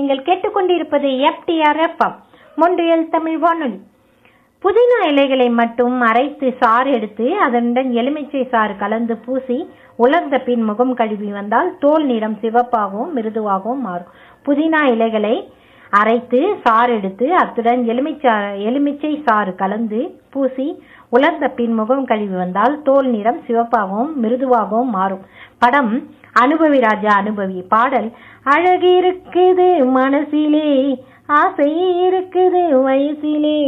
நீங்கள் கேட்டுக்கொண்டிருப்பது FDR FM Montreal Tamil வானொலி புதினா இலைகளை மட்டும் அரைத்து சாறு எடுத்து அதனுடன் எலுமிச்சை சாறு கலந்து பூசி உலர்ந்த பின் முகம் கழுவி வந்தால் தோல் நிறம் சிவப்பாகவும் மிருதுவாகவும் மாறும் புதினா இலைகளை அரைத்து சாறு எடுத்து அத்துடன் எலுமிச்சா எலுமிச்சை சாறு கலந்து பூசி உலர்ந்த பின் முகம் கழுவி வந்தால் தோல் நிறம் சிவப்பாகவும் மிருதுவாகவும் மாறும் படம் அனுபவி ராஜா அனுபவி பாடல் அழகு இருக்குது மனசிலே ஆசை இருக்குது வயசிலே